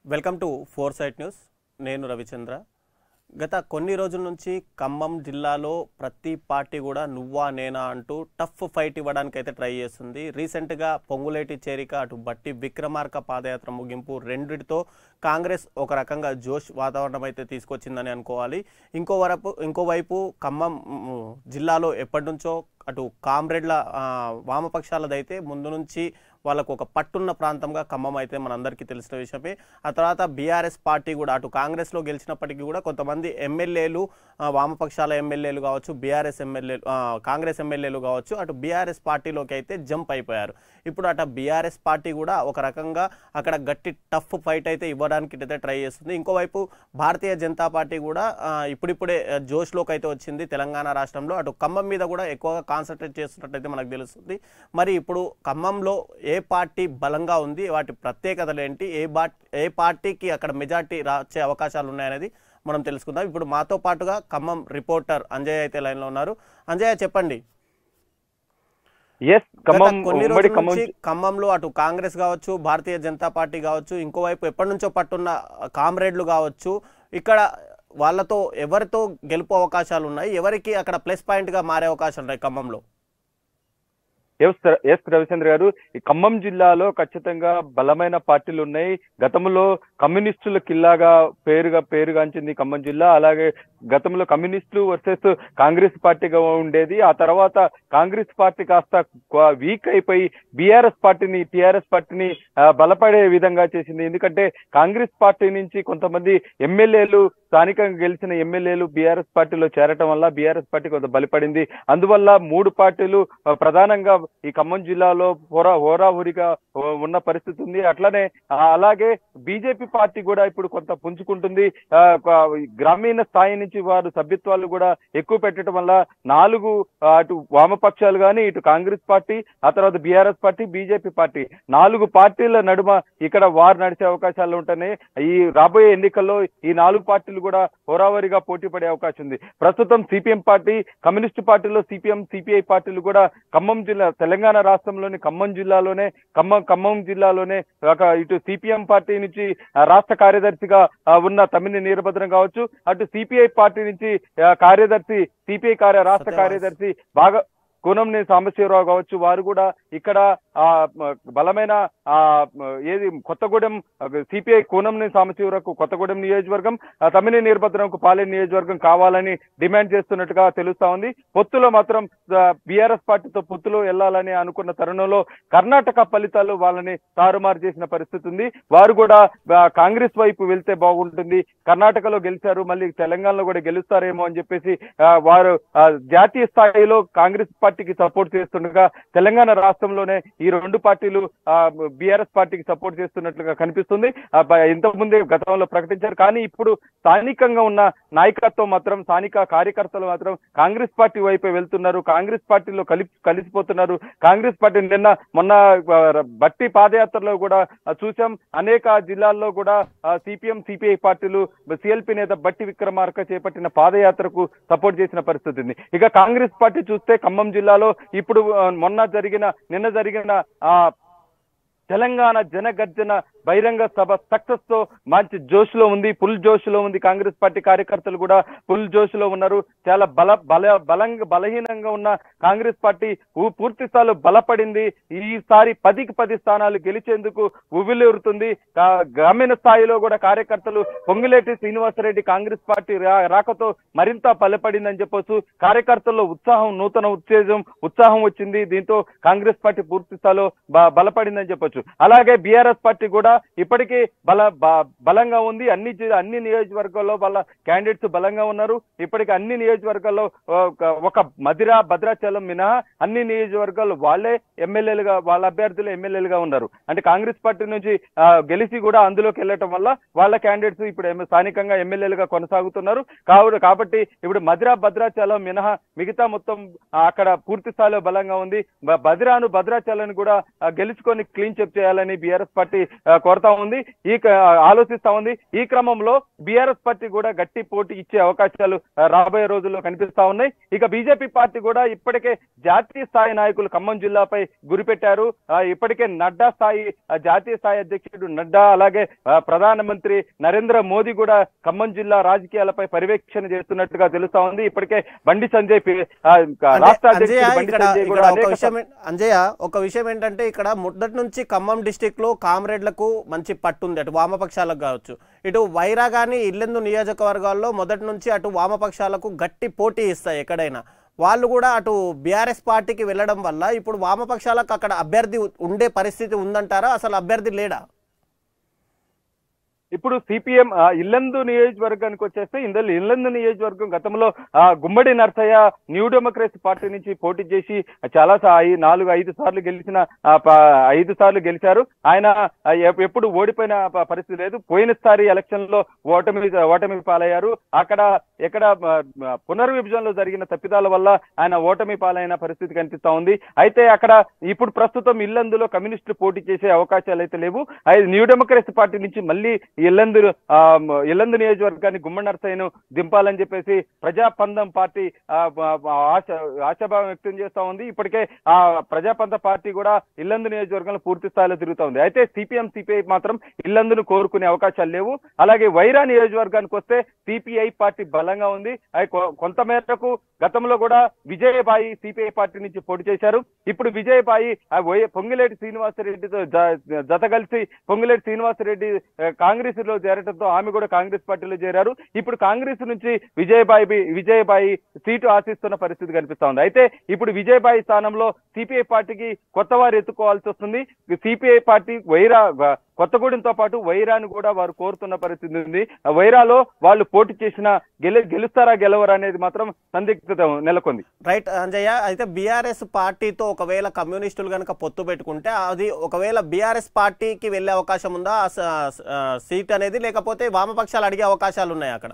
Welcome to Four Sight News నేను రవిచంద్ర గత కొన్ని రోజుల నుంచి ఖమ్మం జిల్లాలో ప్రతి పార్టీ కూడా నువ్వా నేనా అంటూ టఫ్ ఫైట్ ఇవ్వడానికి అయితే ట్రై చేస్తుంది రీసెంట్గా పొంగులేటి చేరిక అటు బట్టి విక్రమార్క పాదయాత్ర ముగింపు రెండిటితో కాంగ్రెస్ ఒక రకంగా జోష్ వాతావరణం అయితే తీసుకొచ్చిందని అనుకోవాలి ఇంకో వరపు ఇంకోవైపు ఖమ్మం మ్, జిల్లాలో ఎప్పటి నుంచో అటు కామ్రేడ్ల ఆ, వామపక్షాలదైతే ముందు నుంచి వాళ్ళకు ఒక పట్టున్న ప్రాంతంగా ఖమ్మం అయితే మనందరికీ తెలిసిన విషయమే ఆ తర్వాత బీఆర్ఎస్ పార్టీ కూడా అటు కాంగ్రెస్లో గెలిచినప్పటికీ కూడా కొంతమంది ఎమ్మెల్యేలు ఆ, వామపక్షాల ఎమ్మెల్యేలు కావచ్చు బీఆర్ఎస్ ఎమ్మెల్యేలు ఆ, కాంగ్రెస్ ఎమ్మెల్యేలు కావచ్చు అటు బీఆర్ఎస్ పార్టీలోకి అయితే జంప్ అయిపోయారు ఇప్పుడు అటు బీఆర్ఎస్ పార్టీ కూడా ఒక రకంగా అక్కడ గట్టి టఫ్ ఫైట్ అయితే ఇవ్వడానికి అయితే ట్రై చేస్తుంది ఇంకోవైపు భారతీయ జనతా పార్టీ కూడా ఆ, ఇప్పుడిప్పుడే ఆ, జోష్లోకి అయితే వచ్చింది తెలంగాణ రాష్ట్రంలో అటు ఖమ్మం మీద కూడా ఎక్కువగా కాన్సన్ట్రేట్ చేస్తున్నట్టయితే మనకు తెలుస్తుంది మరి ఇప్పుడు ఖమ్మంలో ఏ పార్టీ బలంగా ఉంది వాటి ప్రత్యేకతలు ఏంటి ఏ బా ఏ పార్టీకి అక్కడ మెజార్టీ రాచే అవకాశాలు ఉన్నాయనేది మనం తెలుసుకుందాం ఇప్పుడు మాతో పాటుగా ఖమ్మం రిపోర్టర్ అంజయ్ అయితే లైన్లో ఉన్నారు అంజయ్య చెప్పండి ఎస్ గత ఖమ్మం కొన్ని ఉమ్మడి రోజుల ఖమ్మం నుంచి ఖమ్మంలో అటు కాంగ్రెస్ కావచ్చు భారతీయ జనతా పార్టీ కావచ్చు ఇంకోవైపు ఎప్పటి నుంచో పట్టున్న కామ్రేడ్లు కావచ్చు ఇక్కడ వాళ్ళతో ఎవరితో గెలుపు అవకాశాలు ఉన్నాయి ఎవరికి అక్కడ ప్లస్ పాయింట్గా మారే అవకాశాలు ఉన్నాయి ఖమ్మంలో ఎస్ ఎస్ రవిచంద్ర గారు ఈ ఖమ్మం జిల్లాలో ఖచ్చితంగా బలమైన పార్టీలు ఉన్నాయి గతంలో కమ్యూనిస్టుల కిల్లాగా పేరుగా పేరుగాంచింది ఖమ్మం జిల్లా అలాగే గతంలో కమ్యూనిస్టులు వర్సెస్ కాంగ్రెస్ పార్టీగా ఉండేది ఆ తర్వాత కాంగ్రెస్ పార్టీ కాస్త వీక్ అయిపోయి బీఆర్ఎస్ పార్టీని టిఆర్ఎస్ పార్టీని ఆ, బలపడే విధంగా చేసింది ఎందుకంటే కాంగ్రెస్ పార్టీ నుంచి కొంతమంది ఎమ్మెల్యేలు స్థానికంగా గెలిచిన ఎమ్మెల్యేలు బీఆర్ఎస్ పార్టీలో చేరటం వల్ల బీఆర్ఎస్ పార్టీ కొంత బలపడింది అందువల్ల మూడు పార్టీలు ఆ, ప్రధానంగా ఈ ఖమ్మం జిల్లాలో హోరా హోరాహోరీగా ఆ, ఉన్న పరిస్థితి ఉంది అట్లానే ఆ, అలాగే బీజేపీ పార్టీ కూడా ఇప్పుడు కొంత పుంజుకుంటుంది ఆ, ఒక గ్రామీణ స్థాయి నుంచి వారు సభ్యత్వాలు కూడా ఎక్కువ పెట్టడం వల్ల నాలుగు ఆ, అటు వామపక్షాలు కానీ ఇటు కాంగ్రెస్ పార్టీ ఆ తర్వాత బీఆర్ఎస్ పార్టీ బీజేపీ పార్టీ నాలుగు పార్టీల నడుమ ఇక్కడ వారు నడిచే అవకాశాలు ఉంటున్నాయి ఈ రాబోయే ఎన్నికల్లో ఈ నాలుగు పార్టీలు కూడా హోరావరిగా పోటీ పడే అవకాశం ఉంది ప్రస్తుతం సిపిఎం పార్టీ కమ్యూనిస్ట్ పార్టీలో సిపిఎం సిపిఐ పార్టీలు కూడా ఖమ్మం జిల్లా తెలంగాణ రాష్ట్రంలోని ఖమ్మం జిల్లాలోనే ఖమ్మం ఖమ్మం జిల్లాలోనే ఒక ఇటు సిపిఎం పార్టీ నుంచి ఆ, రాష్ట్ర కార్యదర్శిగా ఆ, ఉన్న తమ్మిని నీరభద్రం కావచ్చు అటు సిపిఐ పార్టీ నుంచి ఆ, కార్యదర్శి సిపిఐ కార్య రాష్ట్ర సత్యవాస్. కార్యదర్శి బాగా కూనంనేని సాంబశివరావు కావచ్చు వారు కూడా ఇక్కడ ఆ మ- బలమైన ఆ మ- ఏది కొత్తగూడెం సిపిఐ కూనంనేని సాంబశివరావుకు కొత్తగూడెం నియోజకవర్గం ఆ తమ్మినేని నీరభద్రంకు పాలేరు నియోజకవర్గం కావాలని డిమాండ్ చేస్తున్నట్టుగా తెలుస్తా ఉంది పొత్తులో మాత్రం బీఆర్ఎస్ పార్టీతో పొత్తులో వెళ్ళాలని అనుకున్న తరుణంలో కర్ణాటక ఫలితాలు వాళ్ళని తారుమారు చేసిన పరిస్థితి ఉంది వారు కూడా ఆ, కాంగ్రెస్ వైపు వెళ్తే బాగుంటుంది కర్ణాటకలో గెలిచారు మళ్ళీ తెలంగాణలో కూడా గెలుస్తారేమో అని చెప్పేసి ఆ, వారు ఆ, జాతీయ స్థాయిలో కాంగ్రెస్ పార్టీకి సపోర్ట్ చేస్తుండగా తెలంగాణ రాష్ట్రంలోనే ఈ రెండు పార్టీలు బీఆర్ఎస్ పార్టీకి సపోర్ట్ చేస్తున్నట్లుగా కనిపిస్తుంది ఆ, బ- ఇంతకుముందే గతంలో ప్రకటించారు కానీ ఇప్పుడు స్థానికంగా ఉన్న నాయకత్వం మాత్రం స్థానిక కార్యకర్తలు మాత్రం కాంగ్రెస్ పార్టీ వైపే వెళ్తున్నారు కాంగ్రెస్ పార్టీలో కలిసి కలిసిపోతున్నారు కాంగ్రెస్ పార్టీ నిన్న మొన్న ఆ, బట్టి పాదయాత్రలో కూడా ఆ, చూసాం అనేక జిల్లాల్లో కూడా సిపిఎం సిపిఐ పార్టీలు సిఎల్పి నేత బట్టి విక్రమార్క చేపట్టిన పాదయాత్రకు సపోర్ట్ చేసిన పరిస్థితి ఉంది ఇక కాంగ్రెస్ పార్టీ చూస్తే ఖమ్మం జిల్లాలో ఇప్పుడు ఆ, మొన్న జరిగిన నిన్న జరిగిన ఆ తెలంగాణ జనగర్జన బహిరంగ సభ సక్సెస్ తో మంచి జోష్ లో ఉంది ఫుల్ జోష్ లో ఉంది కాంగ్రెస్ పార్టీ కార్యకర్తలు కూడా ఫుల్ జోష్ లో ఉన్నారు చాలా బల బల బలంగా బలహీనంగా ఉన్న కాంగ్రెస్ పార్టీ ఊ- పూర్తి స్థాయిలో బలపడింది ఈసారి పదికి పది స్థానాలు గెలిచేందుకు ఉవ్విలూరుతుంది కా- గ్రామీణ స్థాయిలో కూడా కార్యకర్తలు పొంగిలేటి శ్రీనివాసరెడ్డి కాంగ్రెస్ పార్టీ రా- రాకతో మరింత బలపడిందని చెప్పొచ్చు కార్యకర్తల్లో ఉత్సాహం నూతన ఉత్తేజం ఉత్సాహం వచ్చింది దీంతో కాంగ్రెస్ పార్టీ పూర్తి స్థాయిలో బ- బలపడిందని చెప్పొచ్చు అలాగే బీఆర్ఎస్ పార్టీ కూడా ఇప్పటికీ బల బ- బలంగా ఉంది అన్ని జి- అన్ని నియోజకవర్గాల్లో వాళ్ళ క్యాండిడేట్స్ బలంగా ఉన్నారు ఇప్పటికి అన్ని నియోజకవర్గాల్లో ఒక- ఒక మదిర భద్రాచలం మినహా అన్ని నియోజకవర్గాల్లో వాళ్ళే ఎమ్మెల్యేలుగా వాళ్ళ అభ్యర్థులు ఎమ్మెల్యేలుగా ఉన్నారు అంటే కాంగ్రెస్ పార్టీ నుంచి ఆ, గెలిచి కూడా అందులోకి వెళ్ళటం వల్ల వాళ్ళ క్యాండిడేట్స్ ఇప్పుడు ఎమ్మె- స్థానికంగా ఎమ్మెల్యేలుగా కొనసాగుతున్నారు కావున కాబట్టి ఇప్పుడు మదిర భద్రాచలం మినహా మిగతా మొత్తం ఆ, అక్కడ పూర్తి స్థాయిలో బలంగా ఉంది బ- బదిరాను భద్రాచలాన్ని కూడా ఆ, గెలుచుకొని క్లీన్ చెప్ చేయాలని బీఆర్ఎస్ పార్టీ ఆ, కోరుతా ఉంది ఈ క- ఆలోచిస్తా ఉంది ఈ క్రమంలో బీఆర్ఎస్ పార్టీ కూడా గట్టి పోటీ ఇచ్చే అవకాశాలు ఆ, రాబోయే రోజుల్లో కనిపిస్తా ఉన్నాయి ఇక బీజేపీ పార్టీ కూడా ఇప్పటికే జాతీయ స్థాయి నాయకులు ఖమ్మం జిల్లాపై గురిపెట్టారు ఆ, ఇప్పటికే నడ్డా స్థాయి ఆ, జాతీయ స్థాయి అధ్యక్షుడు నడ్డా అలాగే ఆ, ప్రధానమంత్రి నరేంద్ర మోదీ కూడా ఖమ్మం జిల్లా రాజకీయాలపై పర్యవేక్షణ చేస్తున్నట్టుగా తెలుస్తా ఉంది ఇప్పటికే బండి సంజయ్ పి- ఆ, అంటే రాష్ట్ర అంజయ్య అధ్యక్షుడు బండి ఇక్కడ సంజయ్ ఇక్కడ కూడా ఒక అనేక విషయం ఏ- అంజయ్య ఒక విషయం ఏంటంటే ఇక్కడ మొదటి నుంచి ఖమ్మం డిస్టిక్ లో కామ్రేడ్లకు మంచి పట్టు ఉంది అటు వామపక్షాలకు కావచ్చు ఇటు వైరా కానీ ఇల్లెందు నియోజకవర్గాల్లో మొదటి నుంచి అటు వామపక్షాలకు గట్టి పోటీ ఇస్తాయి ఎక్కడైనా వాళ్ళు కూడా అటు బీఆర్ఎస్ పార్టీకి వెళ్ళడం వల్ల ఇప్పుడు వామపక్షాలకు అక్కడ అభ్యర్థి ఉండే పరిస్థితి ఉందంటారా అసలు అభ్యర్థి లేడా ఇప్పుడు సిపిఎం ఇల్లందు నియోజకవర్గానికి వచ్చేస్తే ఇందులో ఇల్లందు నియోజకవర్గం గతంలో ఆ, Gummadi Narsaiah new democracy party నుంచి పోటీ చేసి చాలా సా- ఐ- నాలుగు ఐదు సార్లు గెలిచిన ఆ, ప- ఐదు సార్లు గెలిచారు ఆయన ఆ, ఎప్- ఎప్పుడు ఓడిపోయిన ప- పరిస్థితి లేదు పోయినసారి ఎలక్షన్ లో ఓటమి ఓటమి పాలయ్యారు అక్కడ ఎక్కడ ఆ, ఆ, పునర్విభజనలో జరిగిన తప్పిదాల వల్ల ఆయన ఓటమి పాలైన పరిస్థితి కనిపిస్తా ఉంది అయితే అక్కడ ఇప్పుడు ప్రస్తుతం ఇల్లందులో కమ్యూనిస్టులు పోటీ చేసే అవకాశాలు అయితే లేవు అయితే న్యూ డెమోక్రసీ పార్టీ నుంచి మళ్ళీ ఇల్లందు ఆ, మ- ఇల్లందు నియోజకవర్గాన్ని గుమ్మ నర్సయ్యను దింపాలని చెప్పేసి ప్రజాపందం పార్టీ ఆ, బ- బ- ఆశ ఆశాభావం వ్యక్తం చేస్తా ఉంది ఇప్పటికే ఆ ప్రజాపంద పార్టీ కూడా ఇల్లందు నియోజకవర్గంలో పూర్తి స్థాయిలో తిరుగుతా ఉంది అయితే సిపిఎం సిపిఐ మాత్రం ఇల్లందును కోరుకునే అవకాశాలు లేవు అలాగే వైరా నియోజకవర్గానికి వస్తే సిపిఐ పార్టీ బలంగా ఉంది అది కొ- కొంత మేరకు గతంలో కూడా విజయబాయి సిపిఐ పార్టీ నుంచి పోటీ చేశారు ఇప్పుడు విజయబాయి ఆ వై- పొంగిలేటి శ్రీనివాసరెడ్డితో జ- జత కలిసి పొంగిలేటి శ్రీనివాసరెడ్డి ఆ, కాంగ్రెస్ లో చేరడంతో ఆమె కూడా కాంగ్రెస్ పార్టీలో చేరారు ఇప్పుడు కాంగ్రెస్ నుంచి విజయబాయి బి- విజయబాయి సీటు ఆశిస్తున్న పరిస్థితి కనిపిస్తా ఉంది అయితే ఇప్పుడు విజయబాయి స్థానంలో సిపిఐ పార్టీకి కొత్త వారు ఎత్తుకోవాల్సి వస్తుంది సిపిఐ పార్టీ వైరా వ- కొత్తగూడెంతో పాటు వైరాను కూడా వారు కోరుతున్న పరిస్థితి ఉంది ఆ వైరాలో వాళ్ళు పోటీ చేసిన గెలి గెలుస్తారా గెలవరా అనేది మాత్రం సందిగ్ధత నెలకొంది రైట్ అంజయ్య అయితే బీఆర్ఎస్ పార్టీతో ఒకవేళ కమ్యూనిస్టులు కనుక పొత్తు పెట్టుకుంటే అది ఒకవేళ బీఆర్ఎస్ పార్టీకి వెళ్ళే అవకాశం ఉందా ఆ స- ఆ సీట్ అనేది లేకపోతే వామపక్షాలు అడిగే అవకాశాలు ఉన్నాయి అక్కడ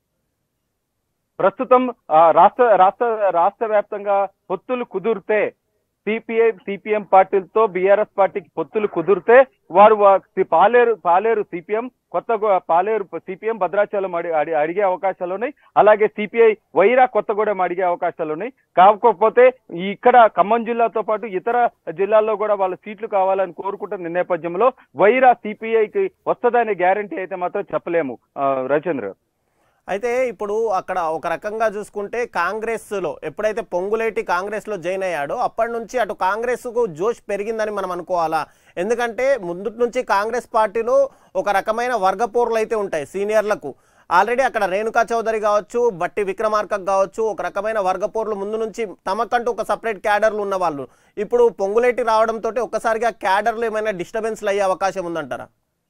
ప్రస్తుతం ఆ, రాష్ట్ర రాష్ట్ర రాష్ట్ర వ్యాప్తంగా పొత్తులు కుదిరితే సిపిఐ సిపిఎం పార్టీలతో బీఆర్ఎస్ పార్టీకి పొత్తులు కుదిరితే వారు వా- సి- పాలేరు పాలేరు సిపిఎం కొత్త పాలేరు సిపిఎం భద్రాచలం అడి అడి- అడిగే అవకాశాలు ఉన్నాయి అలాగే సిపిఐ వైరా కొత్తగూడెం అడిగే అవకాశాలు ఉన్నాయి కాకపోతే ఇక్కడ ఖమ్మం జిల్లాతో పాటు ఇతర జిల్లాల్లో కూడా వాళ్ళ సీట్లు కావాలని కోరుకుంటున్న నేపథ్యంలో వైరా సిపిఐకి వస్తుందనే గ్యారంటీ అయితే మాత్రం చెప్పలేము ఆ, రవిచంద్ర గారు అయితే ఇప్పుడు అక్కడ ఒక రకంగా చూసుకుంటే కాంగ్రెస్లో ఎప్పుడైతే పొంగులేటి కాంగ్రెస్లో జాయిన్ అయ్యాడో అప్పటి నుంచి అటు కాంగ్రెస్కు జోష్ పెరిగిందని మనం అనుకోవాలా ఎందుకంటే ముందు నుంచి కాంగ్రెస్ పార్టీలో ఒక రకమైన వర్గపోర్లు అయితే ఉంటాయి సీనియర్లకు ఆల్రెడీ అక్కడ రేణుకా చౌదరి కావచ్చు బట్టి విక్రమార్క కావచ్చు ఒక రకమైన వర్గపోర్లు ముందు నుంచి తమకంటూ ఒక సపరేట్ క్యాడర్లు ఉన్న వాళ్ళు ఇప్పుడు పొంగులేటి రావడంతో ఒక్కసారిగా క్యాడర్లు ఏమైనా డిస్టర్బెన్స్లు అయ్యే అవకాశం ఉందంటారా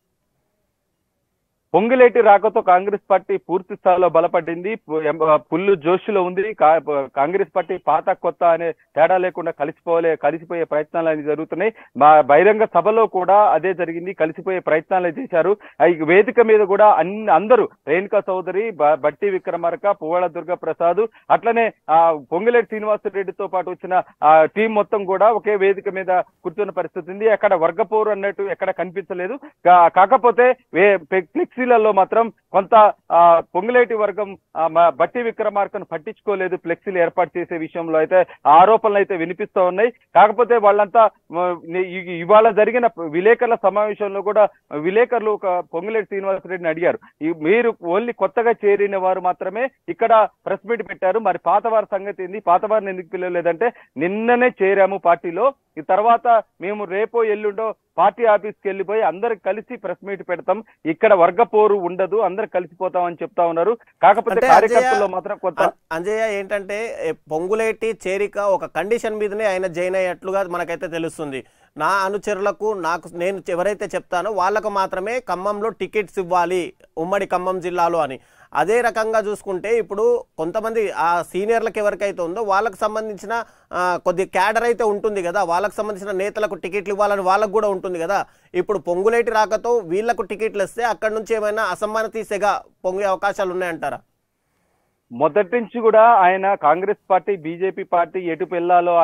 పొంగిలేటి రాకతో కాంగ్రెస్ పార్టీ పూర్తి స్థాయిలో బలపడింది పు- ఎం- పుల్లు జోషులో ఉంది కా- కాంగ్రెస్ పార్టీ పాత కొత్త అనే తేడా లేకుండా కలిసిపోలే కలిసిపోయే ప్రయత్నాలు అనేవి జరుగుతున్నాయి మా బహిరంగ సభలో కూడా అదే జరిగింది కలిసిపోయే ప్రయత్నాలు చేశారు ఆ ఈ వేదిక మీద కూడా అన్ని అందరూ రేణుకా చౌదరి బ- బట్టి విక్రమార్క పువ్వాడ దుర్గా ప్రసాద్ అట్లనే ఆ పొంగిలేటి శ్రీనివాసరెడ్డితో పాటు వచ్చిన ఆ టీం మొత్తం కూడా ఒకే వేదిక మీద కూర్చున్న పరిస్థితి ఉంది అక్కడ వర్గపోరు అన్నట్టు ఎక్కడ కనిపించలేదు కా- కాకపోతే వే- పె- ఫ్లెక్సీలలో మాత్రం కొంత ఆ, పొంగులేటి వర్గం ఆ, మ- బట్టి విక్రమార్కను పట్టించుకోలేదు ఫ్లెక్సీలు ఏర్పాటు చేసే విషయంలో అయితే ఆరోపణలు అయితే వినిపిస్తూ ఉన్నాయి కాకపోతే వాళ్ళంతా మ, ని- ఇ- ఇవాళ జరిగిన విలేకరుల సమావేశంలో కూడా విలేకరులు ఒక పొంగులేటి శ్రీనివాసరెడ్డిని అడిగారు ఈ మీరు ఓన్లీ కొత్తగా చేరిన వారు మాత్రమే ఇక్కడ ప్రెస్ మీట్ పెట్టారు మరి పాత వారి సంగతి ఏంది పాత వారిని ఎందుకు పిలవలేదంటే నిన్ననే చేరాము పార్టీలో ఈ తర్వాత మేము రేపో ఎల్లుండో పార్టీ ఆఫీస్కి వెళ్ళిపోయి అందరు కలిసి ప్రెస్ మీట్ పెడతాం ఇక్కడ వర్గపోరు ఉండదు అందరు కలిసిపోతాం అని చెప్తా ఉన్నారు కాకపోతే అంటే కార్యకర్తల్లో అజయ్ మాత్రం కొంత అం- అంజయ్య ఏంటంటే ఏ, పొంగులేటి చేరిక ఒక కండిషన్ మీదనే ఆయన జాయిన్ అయ్యట్లుగా మనకైతే తెలుస్తుంది నా అనుచరులకు నాకు నేను ఎవరైతే చెప్తానో వాళ్ళకు మాత్రమే ఖమ్మంలో టికెట్స్ ఇవ్వాలి ఉమ్మడి ఖమ్మం జిల్లాలో అని అదే రకంగా చూసుకుంటే ఇప్పుడు కొంతమంది ఆ సీనియర్లకు ఎవరికైతే ఉందో వాళ్ళకు సంబంధించిన ఆ, కొద్ది క్యాడర్ అయితే ఉంటుంది కదా వాళ్ళకు సంబంధించిన నేతలకు టికెట్లు ఇవ్వాలని వాళ్ళకు కూడా ఉంటుంది కదా ఇప్పుడు పొంగులేటి రాకతో వీళ్ళకు టికెట్లు ఇస్తే అక్కడ నుంచి ఏమైనా అసమ్మతి సెగ పొంగే అవకాశాలు ఉన్నాయంటారా మొదటి నుంచి కూడా ఆయన కాంగ్రెస్ పార్టీ బీజేపీ పార్టీ ఎటు వెళ్ళాలో అనే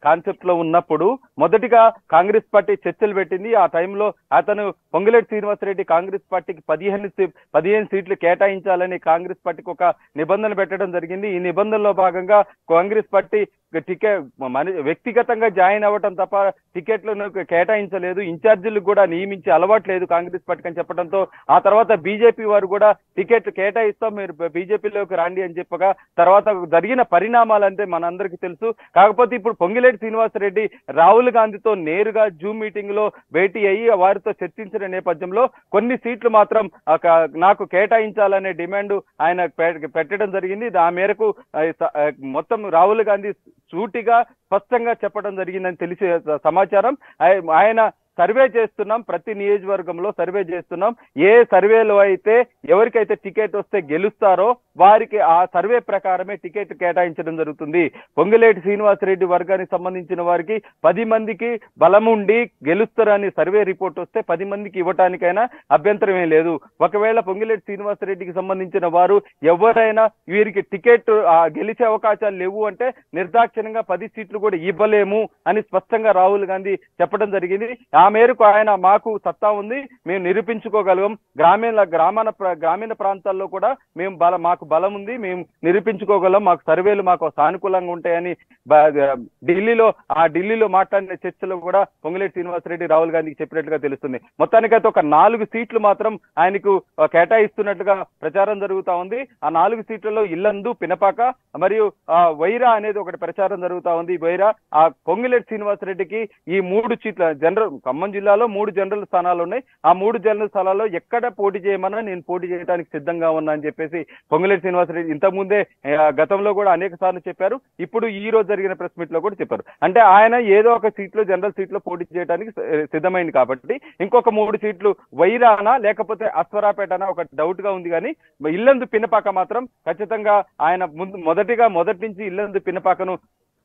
కాన్సెప్ట్ లో ఉన్నప్పుడు మొదటిగా కాంగ్రెస్ పార్టీ చర్చలు పెట్టింది ఆ టైంలో అతను పొంగులేటి శ్రీనివాసరెడ్డి కాంగ్రెస్ పార్టీకి పదిహేను సీ- పదిహేను సీట్లు కేటాయించాలని కాంగ్రెస్ పార్టీకి ఒక నిబంధన పెట్టడం జరిగింది ఈ నిబంధనలో భాగంగా కాంగ్రెస్ పార్టీ టికెట్ మన వ్యక్తిగతంగా జాయిన్ అవ్వటం తప్ప టికెట్లను కేటాయించలేదు ఇన్ఛార్జీలకు కూడా నియమించి అలవాటు లేదు కాంగ్రెస్ పార్టీకి అని చెప్పడంతో ఆ తర్వాత బీజేపీ వారు కూడా టికెట్ కేటాయిస్తాం మీరు బీజేపీలోకి రండి అని చెప్పగా తర్వాత జరిగిన పరిణామాలంటే మనందరికీ తెలుసు కాకపోతే ఇప్పుడు పొంగిలేటి శ్రీనివాసరెడ్డి రాహుల్ గాంధీతో నేరుగా జూమ్ మీటింగ్ లో భేటీ అయ్యి వారితో చర్చించిన నేపథ్యంలో కొన్ని సీట్లు మాత్రం ఆ క- నాకు కేటాయించాలనే డిమాండ్ ఆయన పె- పెట్టడం జరిగింది ఆ మేరకు ఆ, స- ఆ, మొత్తం రాహుల్ గాంధీ సూటిగా స్పష్టంగా చెప్పడం జరిగిందని తెలిసే సమాచారం ఆయ- ఆయన సర్వే చేస్తున్నాం ప్రతి నియోజకవర్గంలో సర్వే చేస్తున్నాం ఏ సర్వేలో అయితే ఎవరికైతే టికెట్ వస్తే గెలుస్తారో వారికి ఆ సర్వే ప్రకారమే టికెట్ కేటాయించడం జరుగుతుంది పొంగిలేటి శ్రీనివాసరెడ్డి వర్గానికి సంబంధించిన వారికి పది మందికి బలం ఉండి గెలుస్తారని సర్వే రిపోర్ట్ వస్తే పది మందికి ఇవ్వటానికైనా అభ్యంతరం ఏం లేదు ఒకవేళ పొంగిలేటి శ్రీనివాసరెడ్డికి సంబంధించిన వారు ఎవరైనా వీరికి టికెట్ ఆ, గెలిచే అవకాశాలు లేవు అంటే నిర్దాక్షిణ్యంగా పది సీట్లు కూడా ఇవ్వలేము అని స్పష్టంగా రాహుల్ గాంధీ చెప్పడం జరిగింది ఆ మేరకు ఆయన మాకు సత్తా ఉంది మేము నిరూపించుకోగలం గ్రామీణ గ్రామీణ ప్ర- గ్రామీణ ప్రాంతాల్లో కూడా మేము బల మాకు బలం ఉంది మేము నిరూపించుకోగలం మాకు సర్వేలు మాకు సానుకూలంగా ఉంటాయని బ- ఢిల్లీలో ఆ ఢిల్లీలో మాట్లాడిన చర్చలో కూడా పొంగులేటి శ్రీనివాసరెడ్డి రాహుల్ గాంధీకి చెప్పినట్లుగా తెలుస్తుంది మొత్తానికైతే ఒక నాలుగు సీట్లు మాత్రం ఆయనకు ఆ, కేటాయిస్తున్నట్టుగా ప్రచారం జరుగుతా ఉంది ఆ నాలుగు సీట్లలో ఇల్లందు పినపాక మరియు ఆ వైరా అనేది ఒకటి ప్రచారం జరుగుతా ఉంది వైరా ఆ పొంగిలేటి శ్రీనివాసరెడ్డికి ఈ మూడు సీట్ల జనరల్ ఖమ్మం జిల్లాలో మూడు జనరల్ స్థానాలు ఉన్నాయి ఆ మూడు జనరల్ స్థానాల్లో ఎక్కడ పోటీ చేయమన్నా నేను పోటీ చేయడానికి సిద్ధంగా ఉన్నా అని చెప్పేసి పొంగులేటి శ్రీనివాసరెడ్డి ఇంతకుముందే ఆ, గతంలో కూడా అనేక సార్లు చెప్పారు ఇప్పుడు ఈ రోజు జరిగిన ప్రెస్ మీట్ లో కూడా చెప్పారు అంటే ఆయన ఏదో ఒక సీట్ లో జనరల్ సీట్ లో పోటీ చేయడానికి స- సిద్ధమైంది కాబట్టి ఇంకొక మూడు సీట్లు వైరానా లేకపోతే అశ్వరాపేటనా ఒక డౌట్ గా ఉంది కానీ ఇల్లందు పినపాక మాత్రం ఖచ్చితంగా ఆయన ముందు మొదటిగా మొదటి నుంచి ఇల్లందు పినపాకను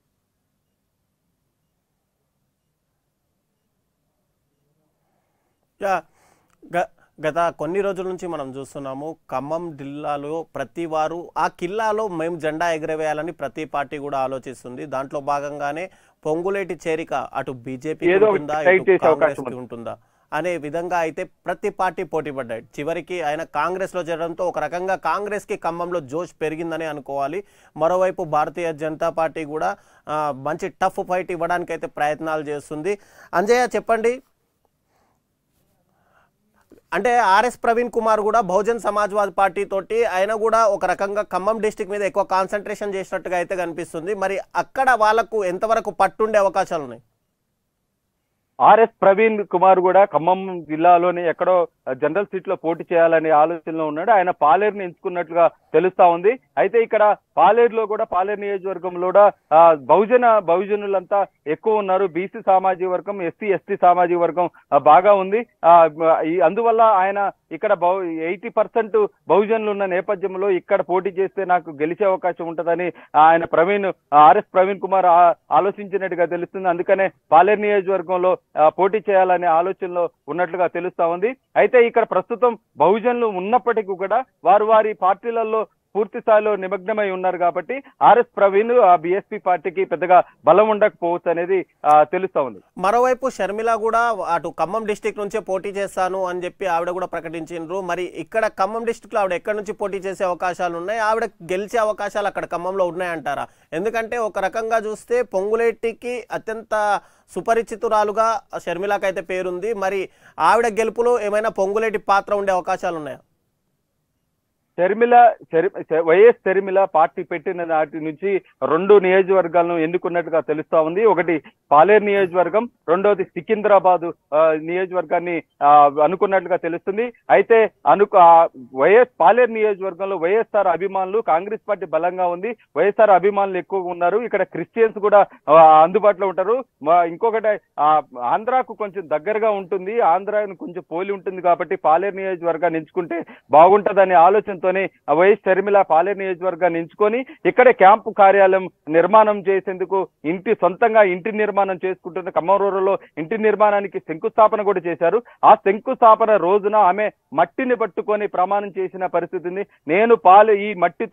యా గ- గత కొన్ని రోజుల నుంచి మనం చూస్తున్నాము ఖమ్మం జిల్లాలో ప్రతి వారు ఆ కిల్లాలో మేము జెండా ఎగరవేయాలని ప్రతి పార్టీ కూడా ఆలోచిస్తుంది దాంట్లో భాగంగానే పొంగులేటి చేరిక అటు బీజేపీ ఏదో ఒకటి ఉంటుందా decide ఇటు చేసే అవకాశం కాంగ్రెస్ ఉంది. ఉంటుందా అనే విధంగా అయితే ప్రతి పార్టీ పోటీ పడ్డాయి చివరికి ఆయన కాంగ్రెస్ లో చేరడంతో ఒక రకంగా కాంగ్రెస్ కి ఖమ్మంలో జోష్ పెరిగిందని అనుకోవాలి మరోవైపు భారతీయ జనతా పార్టీ కూడా ఆ, మంచి టఫ్ ఫైట్ ఇవ్వడానికి అయితే ప్రయత్నాలు చేస్తుంది అంజయ్య చెప్పండి అంటే ఆర్ఎస్ ప్రవీణ్ కుమార్ కూడా బహుజన్ సమాజ్వాదీ పార్టీ తోటి ఆయన కూడా ఒక రకంగా ఖమ్మం డిస్టిక్ మీద ఎక్కువ కాన్సన్ట్రేషన్ చేసినట్టుగా అయితే కనిపిస్తుంది మరి అక్కడ వాళ్ళకు ఎంతవరకు పట్టుండే అవకాశాలు ఉన్నాయి ఆర్ఎస్ ప్రవీణ్ కుమార్ కూడా ఖమ్మం జిల్లాలోని ఎక్కడో జనరల్ సీట్ లో పోటీ చేయాలనే ఆలోచనలో ఉన్నాడు ఆయన పాలేరుని ఎంచుకున్నట్లుగా తెలుస్తా ఉంది అయితే ఇక్కడ పాలేరులో కూడా పాలేరు నియోజకవర్గంలో కూడా ఆ, బహుజన బహుజనులంతా ఎక్కువ ఉన్నారు బీసీ సామాజిక వర్గం ఎస్సీ ఎస్టీ సామాజిక వర్గం ఆ, బాగా ఉంది ఆ, ఈ అందువల్ల ఆయన ఇక్కడ ఎయిటీ పర్సెంట్ బహుజనులు ఉన్న నేపథ్యంలో ఇక్కడ పోటీ చేస్తే నాకు గెలిచే అవకాశం ఉంటుందని ఆయన ప్రవీణ్ ఆర్ఎస్ ప్రవీణ్ కుమార్ ఆ- ఆలోచించినట్టుగా తెలుస్తుంది అందుకనే పాలేరు నియోజకవర్గంలో ఆ, పోటీ చేయాలనే ఆలోచనలో ఉన్నట్లుగా తెలుస్తా ఉంది అయితే ఇక్కడ ప్రస్తుతం బహుజనులు ఉన్నప్పటికీ కూడా వారు వారి పార్టీలలో పూర్తి స్థాయిలో నిమగ్నమై ఉన్నారు కాబట్టి ఆర్ఎస్ ప్రవీణ్ ఆ బీఎస్పీ పార్టీకి పెద్దగా బలం ఉండకపోవచ్చు అనేది ఆ, తెలుస్తా ఉంది మరోవైపు షర్మిల కూడా అటు ఖమ్మం డిస్టిక్ నుంచే పోటీ చేస్తాను అని చెప్పి ఆవిడ కూడా ప్రకటించారు మరి ఇక్కడ ఖమ్మం డిస్టిక్ లో ఆవిడ ఎక్కడి నుంచి పోటీ చేసే అవకాశాలు ఉన్నాయి ఆవిడ గెలిచే అవకాశాలు అక్కడ ఖమ్మంలో ఉన్నాయంటారా ఎందుకంటే ఒక రకంగా చూస్తే పొంగులేటికి అత్యంత సుపరిచితురాలుగా షర్మిలకైతే పేరుంది మరి ఆవిడ గెలుపులో ఏమైనా పొంగులేటి పాత్ర ఉండే అవకాశాలు ఉన్నాయా షర్మిల షరి- ష- వైఎస్ షర్మిల పార్టీ పెట్టిన నాటి నుంచి రెండు నియోజకవర్గాలను ఎన్నుకున్నట్టుగా తెలుస్తా ఉంది ఒకటి పాలేరు నియోజకవర్గం రెండోది సికింద్రాబాద్ ఆ, నియోజకవర్గాన్ని ఆ, అనుకున్నట్లుగా తెలుస్తుంది అయితే అను ఆ, వైఎస్ పాలేరు నియోజకవర్గంలో వైఎస్ఆర్ అభిమానులు కాంగ్రెస్ పార్టీ బలంగా ఉంది వైఎస్ఆర్ అభిమానులు ఎక్కువగా ఉన్నారు ఇక్కడ క్రిస్టియన్స్ కూడా ఆ, అందుబాటులో ఉంటారు మా- ఇంకొకటి ఆ, ఆంధ్రాకు కొంచెం దగ్గరగా ఉంటుంది ఆంధ్రాను కొంచెం పోలి ఉంటుంది కాబట్టి పాలేరు నియోజకవర్గాన్ని ఎంచుకుంటే బాగుంటదనే ఆలోచనతోనే ఆ వైఎస్ షర్మిల పాలేరు నియోజకవర్గాన్ని ఎంచుకొని ఇక్కడే క్యాంపు కార్యాలయం నిర్మాణం చేసేందుకు ఇంటి సొంతంగా ఇంటి నిర్మాణం చేసుకుంటున్న ఖమ్మం రూరల్లో ఇంటి నిర్మాణానికి శంకుస్థాపన కూడా చేశారు ఆ శంకుస్థాపన రోజున ఆమె మట్టిని పట్టుకొని ప్రమాణం చేసిన పరిస్థితి ఉంది నేను పాలు ఈ మట్టితో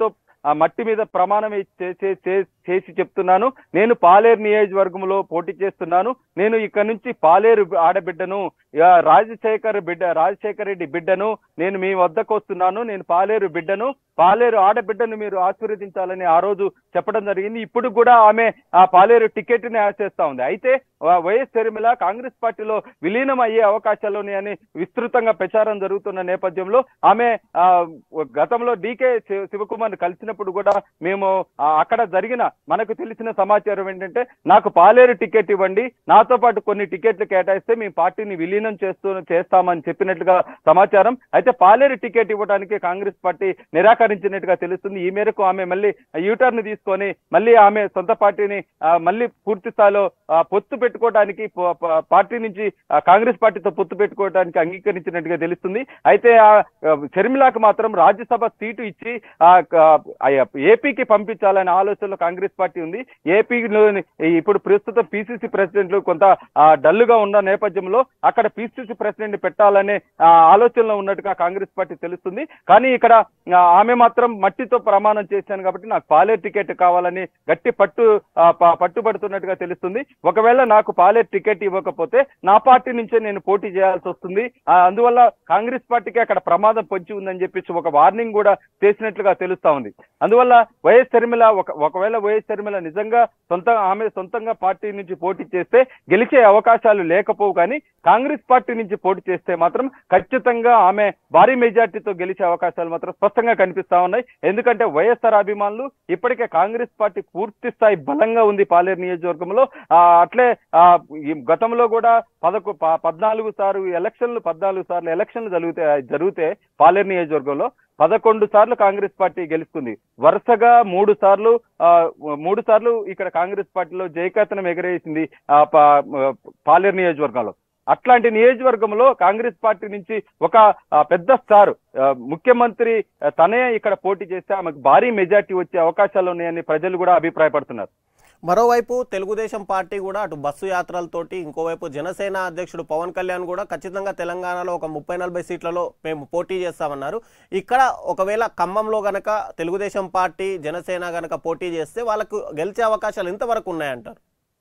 ఆ మట్టి మీద ప్రమాణం చే- చే- చే- చేసి చెప్తున్నాను నేను పాలేరు నియోజకవర్గంలో పోటీ చేస్తున్నాను నేను ఇక్కడ నుంచి పాలేరు ఆడబిడ్డను ఆ, రాజశేఖర్ బిడ్డ రాజశేఖర్ రెడ్డి బిడ్డను నేను మీ వద్దకు వస్తున్నాను నేను పాలేరు బిడ్డను పాలేరు ఆడబిడ్డను మీరు ఆశీర్వదించాలని ఆ రోజు చెప్పడం జరిగింది ఇప్పుడు కూడా ఆమె ఆ పాలేరు టికెట్ ని ఆశిస్తా ఉంది అయితే ఆ, వైఎస్ షర్మిల కాంగ్రెస్ పార్టీలో విలీనం అయ్యే అవకాశాలు ఉన్నాయని విస్తృతంగా ప్రచారం జరుగుతున్న నేపథ్యంలో ఆమె ఆ, గతంలో డీకే శివ- శివకుమార్ కలిసినప్పుడు కూడా మేము ఆ, అక్కడ జరిగిన మనకు తెలిసిన సమాచారం ఏంటంటే నాకు పాలేరు టికెట్ ఇవ్వండి నాతో పాటు కొన్ని టికెట్లు కేటాయిస్తే మీ పార్టీని విలీనం చేస్తూ చేస్తామని చెప్పినట్లుగా సమాచారం అయితే పాలేరు టికెట్ ఇవ్వడానికి కాంగ్రెస్ పార్టీ నిరాకరించినట్టుగా తెలుస్తుంది ఈ మేరకు ఆమె మళ్ళీ యూటర్న్ తీసుకొని మళ్ళీ ఆమె సొంత పార్టీని ఆ, మళ్ళీ పూర్తి స్థాయిలో ఆ, పొత్తు పెట్టుకోవడానికి ప- ప- పార్టీ నుంచి ఆ, కాంగ్రెస్ పార్టీతో పొత్తు పెట్టుకోవడానికి అంగీకరించినట్టుగా తెలుస్తుంది అయితే ఆ ఆ, షర్మిలాకు మాత్రం రాజ్యసభ సీటు ఇచ్చి ఆ క- ఆ ఏపీకి పంపించాలనే ఆలోచనలో కాంగ్రెస్ పార్టీ ఉంది ఏపీలోని ఇప్పుడు ప్రస్తుతం పిసిసి ప్రెసిడెంట్లు కొంత ఆ, డల్లుగా ఉన్న నేపథ్యంలో అక్కడ పిసిసి ప్రెసిడెంట్ పెట్టాలనే ఆ, ఆలోచనలో ఉన్నట్టుగా కాంగ్రెస్ పార్టీ తెలుస్తుంది కానీ ఇక్కడ ఆ, ఆమె మాత్రం మట్టితో ప్రమాణం చేశాను కాబట్టి నాకు పాలేరు టికెట్ కావాలని గట్టి పట్టు ఆ, ప- పట్టుబడుతున్నట్టుగా తెలుస్తుంది ఒకవేళ నాకు పాలేరు టికెట్ ఇవ్వకపోతే నా పార్టీ నుంచే నేను పోటీ చేయాల్సి వస్తుంది ఆ, అందువల్ల కాంగ్రెస్ పార్టీకి అక్కడ ప్రమాదం పొంచి ఉందని చెప్పేసి ఒక వార్నింగ్ కూడా చేసినట్లుగా తెలుస్తా ఉంది అందువల్ల వైఎస్ షర్మిల ఒక ఒకవేళ వైఎస్ షర్మిల నిజంగా సొంత ఆమె సొంతంగా పార్టీ నుంచి పోటీ చేస్తే గెలిచే అవకాశాలు లేకపోవు కానీ కాంగ్రెస్ పార్టీ నుంచి పోటీ చేస్తే మాత్రం ఖచ్చితంగా ఆమె భారీ మెజార్టీతో గెలిచే అవకాశాలు మాత్రం స్పష్టంగా కనిపిస్తా ఉన్నాయి ఎందుకంటే వైఎస్ఆర్ అభిమానులు ఇప్పటికే కాంగ్రెస్ పార్టీ పూర్తి స్థాయి బలంగా ఉంది పాలేరు నియోజకవర్గంలో ఆ, అట్లే ఆ, ఈ గతంలో కూడా పదకొ ప- పద్నాలుగు సార్లు ఎలక్షన్లు పద్నాలుగు సార్లు ఎలక్షన్లు జరిగితే జరిగితే పాలేరు నియోజకవర్గంలో పదకొండు సార్లు కాంగ్రెస్ పార్టీ గెలుస్తుంది వరుసగా మూడు సార్లు ఆ, మూడు సార్లు ఇక్కడ కాంగ్రెస్ పార్టీలో జయకేతనం ఎగరేసింది ఆ, పా- పాలేరు నియోజకవర్గంలో అట్లాంటి నియోజకవర్గంలో కాంగ్రెస్ పార్టీ నుంచి ఒక ఆ, పెద్ద స్టార్ ఆ, ముఖ్యమంత్రి ఆ, తనే ఇక్కడ పోటీ చేస్తే ఆమెకు భారీ మెజార్టీ వచ్చే అవకాశాలు ఉన్నాయని ప్రజలు కూడా అభిప్రాయపడుతున్నారు మరోవైపు తెలుగుదేశం పార్టీ కూడా అటు బస్సు యాత్రలతోటి ఇంకోవైపు జనసేన అధ్యక్షుడు పవన్ కళ్యాణ్ కూడా ఖచ్చితంగా తెలంగాణలో ఒక ముప్పై నలభై సీట్లలో మేము పోటీ చేస్తామన్నారు ఇక్కడ ఒకవేళ ఖమ్మంలో గనక తెలుగుదేశం పార్టీ జనసేన గనక పోటీ చేస్తే వాళ్ళకు గెలిచే అవకాశాలు ఎంతవరకు ఉన్నాయంటారు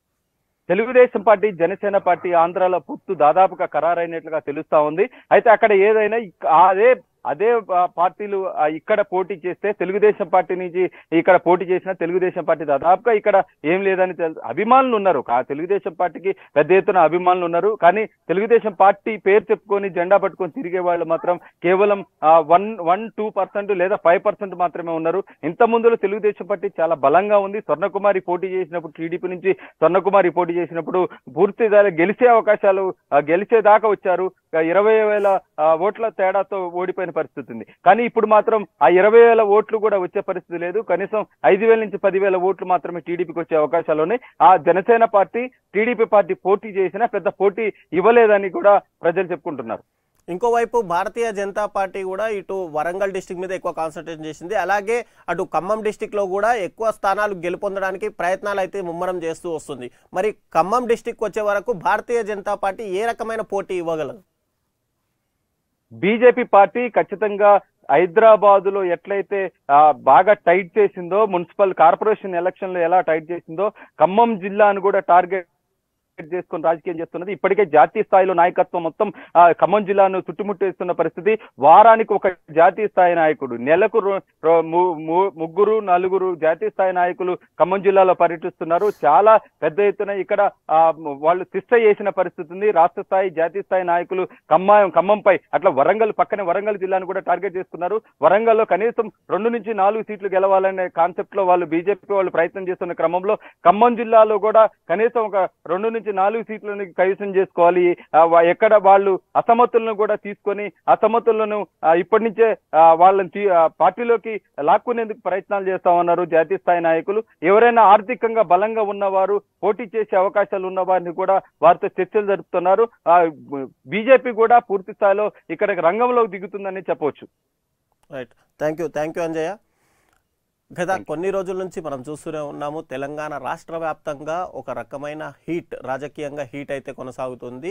తెలుగుదేశం పార్టీ జనసేన పార్టీ ఆంధ్రాలో పొత్తు దాదాపుగా ఖరారైనట్లుగా తెలుస్తా ఉంది అయితే అక్కడ ఏదైనా ఇక్- అదే అదే ఆ, పార్టీలు ఆ, ఇక్కడ పోటీ చేస్తే తెలుగుదేశం పార్టీ నుంచి ఇక్కడ పోటీ చేసిన తెలుగుదేశం పార్టీ దాదాపుగా ఇక్కడ ఏం లేదని తెలు అభిమానులు ఉన్నారు ఆ తెలుగుదేశం పార్టీకి పెద్ద ఎత్తున అభిమానులు ఉన్నారు కానీ తెలుగుదేశం పార్టీ పేరు చెప్పుకొని జెండా పట్టుకొని తిరిగే వాళ్ళు మాత్రం కేవలం వన్ వన్ టూ పర్సెంట్ లేదా ఫైవ్ పర్సెంట్ మాత్రమే ఉన్నారు ఇంత ముందులో తెలుగుదేశం పార్టీ చాలా బలంగా ఉంది స్వర్ణకుమారి పోటీ చేసినప్పుడు టీడీపీ నుంచి స్వర్ణకుమారి పోటీ చేసినప్పుడు పూర్తి స్థాయిలో గెలిచే అవకాశాలు ఆ, గెలిచేదాకా వచ్చారు ఆ, ఇరవై వేల ఆ, ఓట్ల తేడాతో ఓడిపోయిన పరిస్థితి ఉంది కానీ ఇప్పుడు మాత్రం ఆ ఇరవై వేల ఓట్లు కూడా వచ్చే పరిస్థితి లేదు కనీసం ఐదు వేల నుంచి పదివేల ఓట్లు మాత్రమే టీడీపీకి వచ్చే అవకాశాలు ఉన్నాయి ఆ జనసేన పార్టీ టీడీపీ పార్టీ పోటీ చేసినా పెద్ద పోటీ ఇవ్వలేదని కూడా ప్రజలు చెప్పుకుంటున్నారు ఇంకోవైపు భారతీయ జనతా పార్టీ కూడా ఇటు వరంగల్ డిస్టిక్ మీద ఎక్కువ కాన్సన్ట్రేషన్ చేసింది అలాగే అటు ఖమ్మం డిస్టిక్ లో కూడా ఎక్కువ స్థానాలు గెలుపొందడానికి ప్రయత్నాలు అయితే ముమ్మరం చేస్తూ వస్తుంది మరి ఖమ్మం డిస్టిక్ వచ్చే వరకు భారతీయ జనతా పార్టీ ఏ రకమైన పోటీ ఇవ్వగలదు బీజేపీ పార్టీ ఖచ్చితంగా హైదరాబాద్ లో ఎట్లయితే ఆ, బాగా టైట్ చేసిందో మున్సిపల్ కార్పొరేషన్ ఎలక్షన్ లో ఎలా టైట్ చేసిందో ఖమ్మం జిల్లాను కూడా టార్గెట్ చేసుకొని రాజకీయం చేస్తున్నది ఇప్పటికే జాతీయ స్థాయిలో నాయకత్వం మొత్తం ఆ, ఖమ్మం జిల్లాను చుట్టుముట్టేస్తున్న పరిస్థితి వారానికి ఒక జాతీయ స్థాయి నాయకుడు నెలకు రో- రో- ము- ము- ముగ్గురు నలుగురు జాతీయ స్థాయి నాయకులు ఖమ్మం జిల్లాలో పర్యటిస్తున్నారు చాలా పెద్ద ఎత్తున ఇక్కడ ఆ, వాళ్ళు శిక్ష చేసిన పరిస్థితి ఉంది రాష్ట్ర స్థాయి జాతీయ స్థాయి నాయకులు ఖమ్మం ఖమ్మంపై అట్లా వరంగల్ పక్కనే వరంగల్ జిల్లాను కూడా టార్గెట్ చేసుకున్నారు వరంగల్లో కనీసం రెండు నుంచి నాలుగు సీట్లు గెలవాలనే కాన్సెప్ట్ లో వాళ్ళు బీజేపీ వాళ్ళు ప్రయత్నం చేస్తున్న క్రమంలో ఖమ్మం జిల్లాలో కూడా కనీసం ఒక రెండు నుంచి నాలుగు సీట్లను కైవసం చేసుకోవాలి ఆ, వా- ఎక్కడ వాళ్ళు అసమతులను కూడా తీసుకొని అసమతులను ఆ, ఇప్పటి నుంచే ఆ, వాళ్ళని తీ- ఆ, పార్టీలోకి లాక్కునేందుకు ప్రయత్నాలు చేస్తా ఉన్నారు జాతీయ స్థాయి నాయకులు ఎవరైనా ఆర్థికంగా బలంగా ఉన్నవారు పోటీ చేసే అవకాశాలు ఉన్న వారిని కూడా వారితో చర్చలు జరుపుతున్నారు ఆ, బీజేపీ కూడా పూర్తి స్థాయిలో ఇక్కడ రంగంలోకి దిగుతుందని చెప్పవచ్చు right thank you thank you Anjaiah గత Thank you. కొన్ని రోజుల నుంచి మనం చూస్తూనే ఉన్నాము తెలంగాణ రాష్ట్ర వ్యాప్తంగా ఒక రకమైన హీట్ రాజకీయంగా హీట్ అయితే కొనసాగుతుంది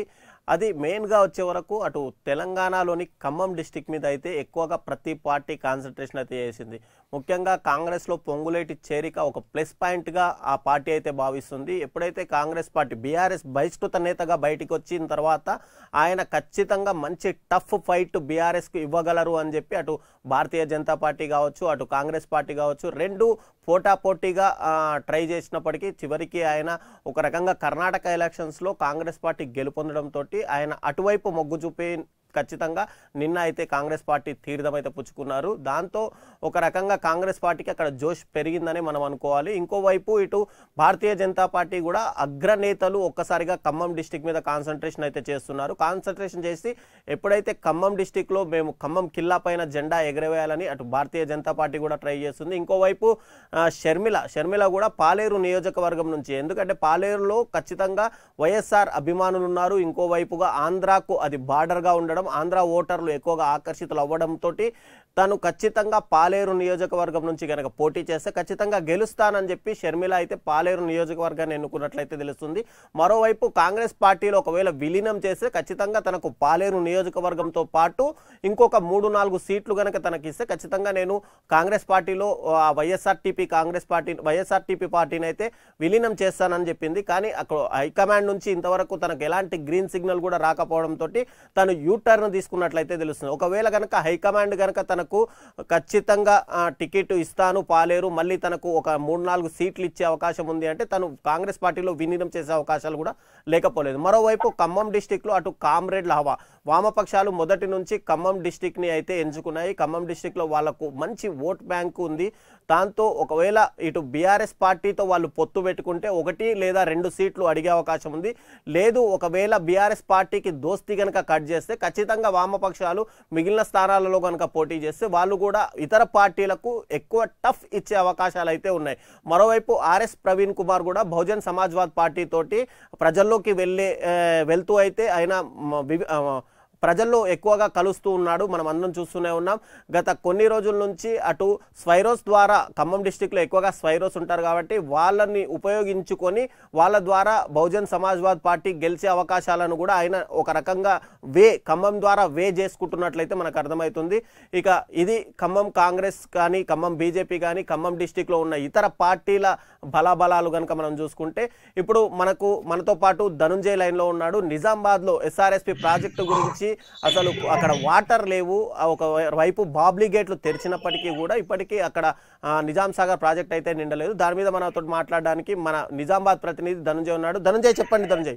అది మెయిన్గా వచ్చే వరకు అటు తెలంగాణలోని ఖమ్మం డిస్టిక్ మీద అయితే ఎక్కువగా ప్రతి పార్టీ కాన్సన్ట్రేషన్ అయితే చేసింది ముఖ్యంగా కాంగ్రెస్లో పొంగులేటి చేరిక ఒక ప్లస్ పాయింట్గా ఆ పార్టీ అయితే భావిస్తుంది ఎప్పుడైతే కాంగ్రెస్ పార్టీ బీఆర్ఎస్ బహిష్కృత నేతగా బయటికి వచ్చిన తర్వాత ఆయన ఖచ్చితంగా మంచి టఫ్ ఫైట్ బీఆర్ఎస్కు ఇవ్వగలరు అని చెప్పి అటు భారతీయ జనతా పార్టీ కావచ్చు అటు కాంగ్రెస్ పార్టీ కావచ్చు రెండు పోటాపోటీగా ఆ, ట్రై చేసినప్పటికీ చివరికి ఆయన ఒక రకంగా కర్ణాటక ఎలక్షన్స్లో కాంగ్రెస్ పార్టీ గెలుపొందడంతో ఆయన అటువైపు మొగ్గు చూపి ఖచ్చితంగా నిన్న అయితే కాంగ్రెస్ పార్టీ తీర్థం అయితే పుచ్చుకున్నారు దాంతో ఒక రకంగా కాంగ్రెస్ పార్టీకి అక్కడ జోష్ పెరిగిందని మనం అనుకోవాలి ఇంకోవైపు ఇటు భారతీయ జనతా పార్టీ కూడా అగ్రనేతలు ఒక్కసారిగా ఖమ్మం డిస్టిక్ మీద కాన్సన్ట్రేషన్ అయితే చేస్తున్నారు కాన్సన్ట్రేషన్ చేసి ఎప్పుడైతే ఖమ్మం డిస్టిక్లో మేము ఖమ్మం కిల్లా పైన జెండా ఎగరవేయాలని అటు భారతీయ జనతా పార్టీ కూడా ట్రై చేస్తుంది ఇంకోవైపు ఆ, షర్మిల షర్మిల కూడా పాలేరు నియోజకవర్గం నుంచి ఎందుకంటే పాలేరులో ఖచ్చితంగా వైఎస్ఆర్ అభిమానులు ఉన్నారు ఇంకోవైపుగా ఆంధ్రాకు అది బార్డర్గా ఉండడం ఆంధ్ర ఓటర్లు ఎక్కువగా ఆకర్షితులు అవ్వడంతో తను ఖచ్చితంగా పాలేరు నియోజకవర్గం నుంచి కనుక పోటీ చేస్తే ఖచ్చితంగా గెలుస్తానని చెప్పి షర్మిల అయితే పాలేరు నియోజకవర్గాన్ని ఎన్నుకున్నట్లయితే తెలుస్తుంది మరోవైపు కాంగ్రెస్ పార్టీలో ఒకవేళ విలీనం చేస్తే ఖచ్చితంగా తనకు పాలేరు నియోజకవర్గంతో పాటు ఇంకొక మూడు నాలుగు సీట్లు కనుక తనకి ఇస్తే ఖచ్చితంగా నేను కాంగ్రెస్ పార్టీలో ఆ, వైఎస్ఆర్టీపీ కాంగ్రెస్ పార్టీ వైఎస్ఆర్టీపీ పార్టీని అయితే విలీనం చేస్తానని చెప్పింది కానీ అక్కడ హైకమాండ్ నుంచి ఇంతవరకు తనకు ఎలాంటి గ్రీన్ సిగ్నల్ కూడా రాకపోవడంతో తను యూ టర్న్ తీసుకున్నట్లయితే తెలుస్తుంది ఒకవేళ కనుక హైకమాండ్ కనుక తనకు ఖచ్చితంగా ఆ, టికెట్ ఇస్తాను పాలేరు మళ్ళీ తనకు ఒక మూడు నాలుగు సీట్లు ఇచ్చే అవకాశం ఉంది అంటే తను కాంగ్రెస్ పార్టీలో విలీనం చేసే అవకాశాలు కూడా లేకపోలేదు మరోవైపు ఖమ్మం డిస్టిక్లో అటు కామ్రేడ్ల హవా వామపక్షాలు మొదటి నుంచి ఖమ్మం డిస్టిక్ని అయితే ఎంచుకున్నాయి ఖమ్మం డిస్టిక్లో వాళ్ళకు మంచి ఓట్ బ్యాంక్ ఉంది దాంతో ఒకవేళ ఇటు బీఆర్ఎస్ పార్టీతో వాళ్ళు పొత్తు పెట్టుకుంటే ఒకటి లేదా రెండు సీట్లు అడిగే అవకాశం ఉంది లేదు ఒకవేళ బీఆర్ఎస్ పార్టీకి దోస్తీ కనుక కట్ చేస్తే ఖచ్చితంగా వామపక్షాలు మిగిలిన స్థానాలలో కనుక పోటీ చేస్తే వాళ్ళు కూడా ఇతర పార్టీలకు ఎక్కువ టఫ్ ఇచ్చే అవకాశాలు అయితే ఉన్నాయి మరోవైపు ఆర్ఎస్ ప్రవీణ్ కుమార్ కూడా బహుజన్ సమాజ్వాద్ పార్టీ తోటి ప్రజల్లోకి వెళ్ళే ఆ, వెళ్తూ అయితే ఆయన మ, వివి- ఆ, ప్రజల్లో ఎక్కువగా కలుస్తూ ఉన్నాడు మనం అందరం చూస్తూనే ఉన్నాం గత కొన్ని రోజుల నుంచి అటు స్వైరోస్ ద్వారా ఖమ్మం డిస్టిక్లో ఎక్కువగా స్వైరోస్ ఉంటారు కాబట్టి వాళ్ళని ఉపయోగించుకొని వాళ్ళ ద్వారా బహుజన్ సమాజ్వాద్ పార్టీ గెలిచే అవకాశాలను కూడా ఆయన ఒక రకంగా వే ఖమ్మం ద్వారా వే చేసుకుంటున్నట్లయితే మనకు అర్థమవుతుంది ఇక ఇది ఖమ్మం కాంగ్రెస్ కానీ ఖమ్మం బీజేపీ కానీ ఖమ్మం డిస్టిక్లో ఉన్న ఇతర పార్టీల బలాబలాలు కనుక మనం చూసుకుంటే ఇప్పుడు మనకు మనతో పాటు ధనుంజయ్ లైన్లో ఉన్నాడు నిజామాబాద్లో ఎస్ఆర్ఎస్పి ప్రాజెక్టు గురించి అసలు అక్కడ వాటర్ లేవు ఆ ఒక వైపు బాబ్లీ గేట్లు తెరిచినప్పటికీ కూడా ఇప్పటికీ అక్కడ ఆ, నిజాం సాగర్ ప్రాజెక్ట్ అయితే నిండలేదు దాని మీద మనతో మాట్లాడడానికి మన నిజామాబాద్ ప్రతినిధి ధనుంజయ్ ఉన్నాడు ధనుంజయ్ చెప్పండి Dhananjay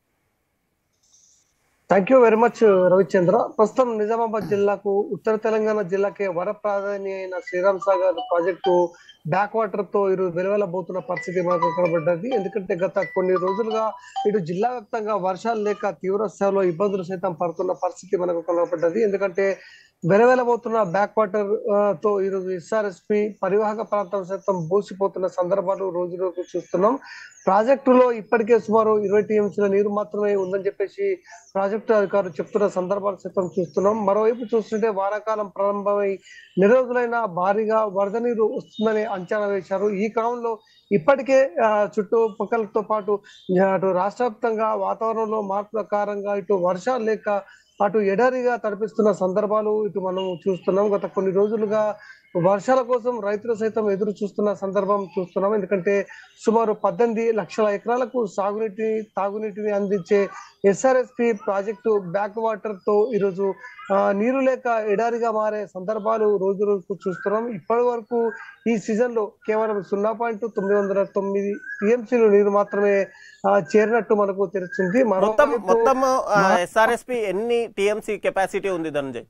thank you very much Ravichandra ప్రస్తుతం నిజామాబాద్ జిల్లాకు ఉత్తర తెలంగాణ జిల్లాకే వర ప్రాధాన్య అయిన Sriram Sagar project backwater తో ఇరు వెలువెలబోతున్న పరిస్థితి మనకు కనబడ్డది ఎందుకంటే గత కొన్ని రోజులుగా ఇటు జిల్లా వ్యాప్తంగా వర్షాలు లేక తీవ్ర స్థాయిలో ఇబ్బందులు సైతం పడుతున్న పరిస్థితి మనకు కనబడ్డది ఎందుకంటే వెలవెలబోతున్న బ్యాక్ వాటర్ ఆ, తో ఈరోజు ఎస్ఆర్ఎస్పి పరివాహక ప్రాంతం సైతం బోసిపోతున్న సందర్భాలు రోజు రోజు చూస్తున్నాం ప్రాజెక్టులో ఇప్పటికే సుమారు ఇరవై టీఎంసీల నీరు మాత్రమే ఉందని చెప్పేసి ప్రాజెక్టు అధికారులు చెప్తున్న సందర్భాలు సైతం చూస్తున్నాం మరోవైపు చూస్తుంటే వానాకాలం ప్రారంభమై నెల రోజులైనా భారీగా వరద నీరు వస్తుందని అంచనా వేశారు ఈ క్రమంలో ఇప్పటికే ఆ, చుట్టుపక్కలతో పాటు అటు రాష్ట్ర వ్యాప్తంగా వాతావరణంలో మార్పుల కారణంగా ఇటు వర్షాలు లేక అటు ఎడారిగా తడిపిస్తున్న సందర్భాలు ఇటు మనం చూస్తున్నాం గత కొన్ని రోజులుగా వర్షాల కోసం రైతులు సైతం ఎదురు చూస్తున్న సందర్భం చూస్తున్నాం ఎందుకంటే సుమారు పద్దెనిమిది లక్షల ఎకరాలకు సాగునీటి తాగునీటిని అందించే ఎస్ఆర్ఎస్పి ప్రాజెక్టు బ్యాక్ వాటర్ తో ఈరోజు ఆ, నీరు లేక ఎడారిగా మారే సందర్భాలు రోజు రోజుకు చూస్తున్నాం ఇప్పటి వరకు ఈ సీజన్ లో కేవలం సున్నా పాయింట్ తొమ్మిది వందల తొమ్మిది టీఎంసీలు నీరు మాత్రమే ఆ, చేరినట్టు మనకు తెలుస్తుంది మొత్తం మరోవైపు- మొత్తం ఎస్ఆర్ఎస్పి ఎన్ని టిఎంసీ కెపాసిటీ ఉంది ధనుంజయ్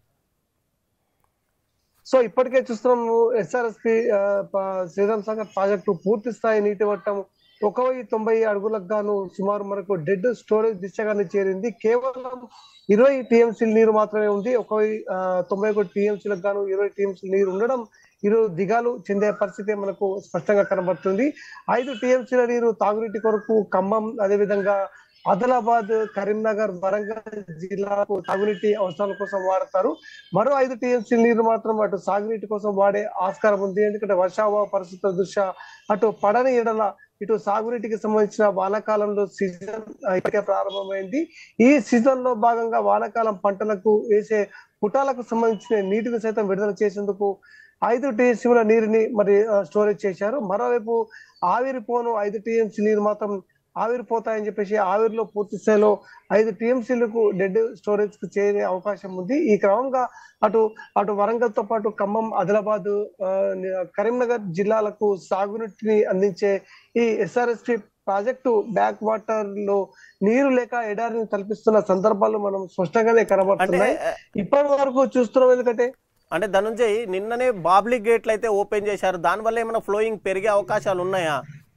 సో ఇప్పటికే చూస్తున్నాము ఎస్ఆర్ఎస్పి శ్రీరామ్ సాగర్ ప్రాజెక్టు పూర్తి స్థాయి నీటి మట్టం ఒక వెయ్యి తొంభై అడుగులకు గాను సుమారు మనకు డెడ్ స్టోరేజ్ దిశగానే చేరింది కేవలం ఇరవై టీఎంసీల నీరు మాత్రమే ఉంది ఒక వెయ్యి ఆ, తొంభై ఒకటి టీఎంసీలకు గాను ఇరవై టీఎంసీల నీరు ఉండడం ఈరోజు దిగాలు చెందే పరిస్థితి మనకు స్పష్టంగా కనబడుతుంది ఐదు టీఎంసీల నీరు తాగునీటి కొరకు ఖమ్మం అదేవిధంగా ఆదిలాబాద్ కరీంనగర్ వరంగల్ జిల్లాకు తాగునీటి అవసరాల కోసం వాడతారు మరో ఐదు టీఎంసీ నీరు మాత్రం అటు సాగునీటి కోసం వాడే ఆస్కారం ఉంది ఎందుకంటే వర్షాభావ పరిస్థితుల దృష్ట్యా అటు పడని ఎడల ఇటు సాగునీటికి సంబంధించిన వానాకాలంలో సీజన్ ఇప్పటికే ప్రారంభమైంది ఈ సీజన్ లో భాగంగా వానాకాలం పంటలకు వేసే పుటాలకు సంబంధించిన నీటిని సైతం విడుదల చేసేందుకు ఐదు టీఎంసీల నీరుని మరి ఆ, స్టోరేజ్ చేశారు మరోవైపు ఆవిరిపోను ఐదు టీఎంసీ నీరు మాత్రం ఆవిరిపోతాయని చెప్పేసి ఆవిరిలో పూర్తి స్థాయిలో ఐదు టీఎంసీలకు డెడ్ స్టోరేజ్ కు చేరే అవకాశం ఉంది ఈ క్రమంగా అటు అటు వరంగల్ తో పాటు ఖమ్మం ఆదిలాబాద్ ఆ, కరీంనగర్ జిల్లాలకు సాగునీటిని అందించే ఈ ఎస్ఆర్ఎస్పి ప్రాజెక్టు బ్యాక్ వాటర్ లో నీరు లేక ఎడారిని కల్పిస్తున్న సందర్భాలు మనం స్పష్టంగానే అంటే కనబడుతున్నాయి ఇప్పటి వరకు చూస్తున్నాం ఎందుకంటే అంటే ధనుంజయ్ నిన్ననే బాబ్లీ గేట్లు అయితే ఓపెన్ చేశారు దానివల్ల ఏమైనా ఫ్లోయింగ్ పెరిగే అవకాశాలు ఉన్నాయా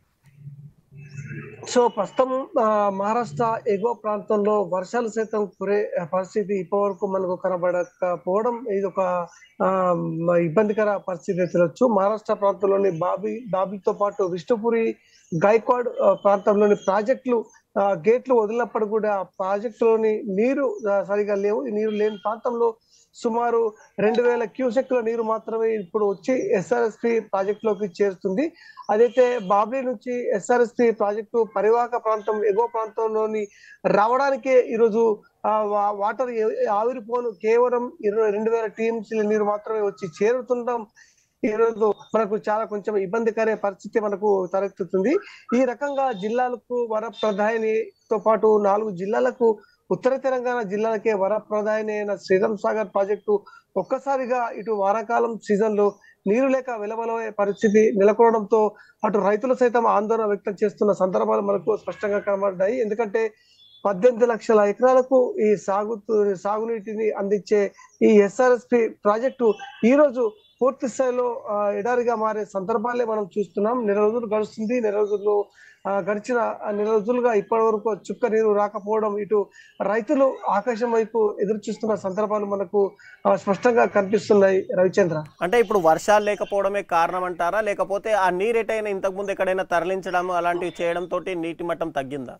సో ప్రస్తుతం ఆ, మహారాష్ట్ర ఎగువ ప్రాంతంలో వర్షాలు సైతం కురే పరిస్థితి ఇప్పటి వరకు మనకు కనబడకపోవడం ఇది ఒక ఆ, మ- ఇబ్బందికర పరిస్థితి తెలియచ్చు మహారాష్ట్ర ప్రాంతంలోని బాబి బాబితో పాటు విష్ణుపురి గైక్వాడ్ ఆ, ప్రాంతంలోని ప్రాజెక్టులు ఆ, గేట్లు వదిలినప్పుడు కూడా ఆ ప్రాజెక్టులోని నీరు ఆ, సరిగా లేవు ఈ నీరు లేని ప్రాంతంలో సుమారు రెండు వేల క్యూసెక్ల నీరు మాత్రమే ఇప్పుడు వచ్చి ఎస్ఆర్ఎస్పి ప్రాజెక్టులోకి చేరుతుంది అదైతే బాబ్లీ నుంచి ఎస్ఆర్ఎస్పి ప్రాజెక్టు పరివాహక ప్రాంతం ఎగువ ప్రాంతంలోని రావడానికే ఈరోజు ఆ, వా- వాటర్ ఏ- ఆవిరిపోను కేవలం ఇరవై రెండు వేల టీఎంసీల నీరు మాత్రమే వచ్చి చేరుతుండడం ఈ రోజు మనకు చాలా కొంచెం ఇబ్బందికర పరిస్థితి మనకు తలెత్తుతుంది ఈ రకంగా జిల్లాలకు వర ప్రధానితో పాటు నాలుగు జిల్లాలకు ఉత్తర తెలంగాణ జిల్లాలకే వర ప్రధాని అయిన శ్రీరామ్ సాగర్ ప్రాజెక్టు ఒక్కసారిగా ఇటు వానాకాలం సీజన్ లో నీరు లేక వెలవలే పరిస్థితి నెలకొనడంతో అటు రైతులు సైతం ఆందోళన వ్యక్తం చేస్తున్న సందర్భాలు మనకు స్పష్టంగా కనబడ్డాయి ఎందుకంటే పద్దెనిమిది లక్షల ఎకరాలకు ఈ సాగు సాగునీటిని అందించే ఈ ఎస్ఆర్ఎస్పి ప్రాజెక్టు ఈ రోజు పూర్తి స్థాయిలో ఆ, ఎడారిగా మారే సందర్భాలే మనం చూస్తున్నాం నెల రోజులు గడుస్తుంది నెల రోజుల్లో ఆ, గడిచిన ఆ నెల రోజులుగా ఇప్పటి వరకు చుక్క నీరు రాకపోవడం ఇటు రైతులు ఆకాశం వైపు ఎదురు చూస్తున్న సందర్భాలు మనకు ఆ, స్పష్టంగా కనిపిస్తున్నాయి రవిచంద్ర అంటే ఇప్పుడు వర్షాలు లేకపోవడమే కారణం అంటారా లేకపోతే ఆ నీరు ఎటైనా ఇంతకుముందు ఎక్కడైనా తరలించడం అలాంటివి చేయడం తోటి నీటి మట్టం తగ్గిందా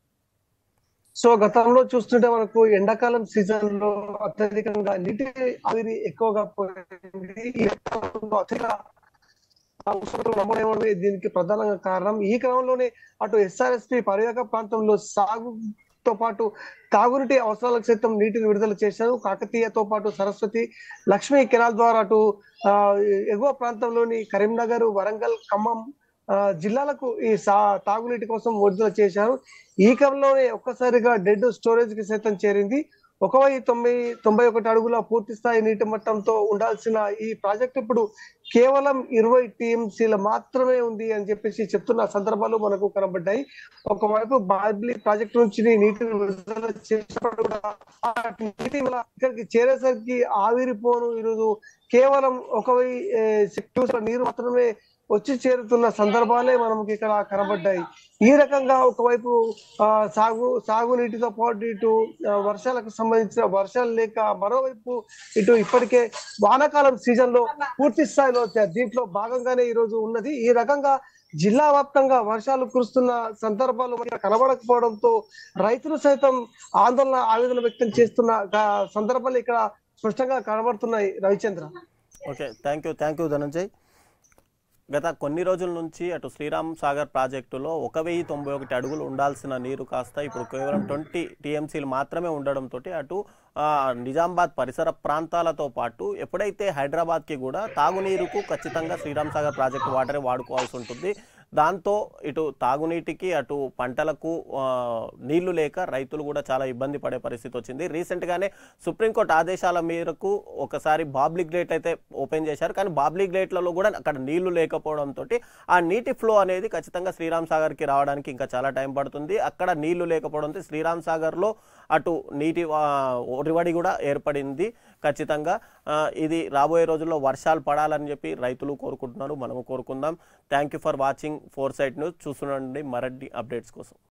సో గతంలో చూస్తుంటే మనకు ఎండాకాలం సీజన్ లో అత్యధికంగా నీటి ఆవిరి ఎక్కువగా పోయింది ఈ ఎండాకాలంలో అత్యధిక ఉష్ణోగ్రతలు నమోదవడమే దీనికి ప్రధానంగా కారణం ఈ క్రమంలోనే అటు ఎస్ఆర్ఎస్పి పర్యాటక ప్రాంతంలో సాగుతో పాటు తాగునీటి అవసరాలకు సైతం నీటిని విడుదల చేశారు కాకతీయతో పాటు సరస్వతి లక్ష్మీ కెనాల్ ద్వారా అటు ఆ, ఎగువ ప్రాంతంలోని కరీంనగర్ వరంగల్ ఖమ్మం ఆ, జిల్లాలకు ఈ సా తాగునీటి కోసం విడుదల చేశారు ఈ క్రమంలోనే ఒక్కసారిగా డెడ్ స్టోరేజ్ కి సైతం చేరింది ఒక వెయ్యి తొంభై తొంభై ఒకటి అడుగుల పూర్తి స్థాయి నీటి మట్టంతో ఉండాల్సిన ఈ ప్రాజెక్ట్ ఇప్పుడు కేవలం ఇరవై టీఎంసీల మాత్రమే ఉంది అని చెప్పేసి చెప్తున్న సందర్భాలు మనకు కనబడ్డాయి ఒకవైపు బాబ్లీ ప్రాజెక్ట్ నుంచి నీటిని విడుదల చేసినప్పుడు కూడా ఆ నీటి వల్ల ఇక్కడికి చేరేసరికి ఆవిరిపోను ఈరోజు కేవలం ఒక వెయ్యి ఏ, క్యూసెక్ల నీరు మాత్రమే వచ్చి చేరుతున్న సందర్భాలే మనకి ఇక్కడ కనబడ్డాయి ఈ రకంగా ఒకవైపు ఆ, సాగు సాగునీటితో పాటు ఇటు ఆ, వర్షాలకు సంబంధించిన వర్షాలు లేక మరోవైపు ఇటు ఇప్పటికే వానాకాలం సీజన్ లో పూర్తి స్థాయిలో ద- దీంట్లో భాగంగానే ఈ రోజు ఉన్నది ఈ రకంగా జిల్లా వ్యాప్తంగా వర్షాలు కురుస్తున్న సందర్భాలు మనకి కనబడకపోవడంతో రైతులు సైతం ఆందోళన ఆవేదన వ్యక్తం చేస్తున్న గా- సందర్భాలు ఇక్కడ స్పష్టంగా కనబడుతున్నాయి Ravichandra okay thank you thank you Dhananjay గత కొన్ని రోజుల నుంచి అటు శ్రీరామ్ సాగర్ ప్రాజెక్టులో ఒక వెయ్యి తొంభై ఒకటి అడుగులు ఉండాల్సిన నీరు కాస్త ఇప్పుడు కేవలం ట్వంటీ టీఎంసీలు మాత్రమే ఉండడంతో అటు ఆ, నిజామాబాద్ పరిసర ప్రాంతాలతో పాటు ఎప్పుడైతే హైదరాబాద్కి కూడా తాగునీరుకు ఖచ్చితంగా శ్రీరామ్ సాగర్ ప్రాజెక్టు వాటరే వాడుకోవాల్సి ఉంటుంది దాంతో ఇటు తాగునీటికి అటు పంటలకు ఆ, నీళ్లు లేక రైతులు కూడా చాలా ఇబ్బంది పడే పరిస్థితి వచ్చింది రీసెంట్గానే సుప్రీంకోర్టు ఆదేశాల మేరకు ఒకసారి బాబ్లీ గ్రేట్ అయితే ఓపెన్ చేశారు కానీ బాబ్లీ గ్రేట్లలో కూడా అక్కడ నీళ్లు లేకపోవడంతో ఆ నీటి ఫ్లో అనేది ఖచ్చితంగా శ్రీరామ్ సాగర్కి రావడానికి ఇంకా చాలా టైం పడుతుంది అక్కడ నీళ్లు లేకపోవడంతో శ్రీరామ్ సాగర్లో అటు నీటి ఆ, ఒరివడి కూడా ఏర్పడింది ఖచ్చితంగా ఆ, ఇది రాబోయే రోజుల్లో వర్షాలు పడాలని చెప్పి రైతులు కోరుకుంటున్నారు మనము కోరుకుందాం thank you for watching Four Sight News చూస్తుండండి మరడ్డి అప్డేట్స్ కోసం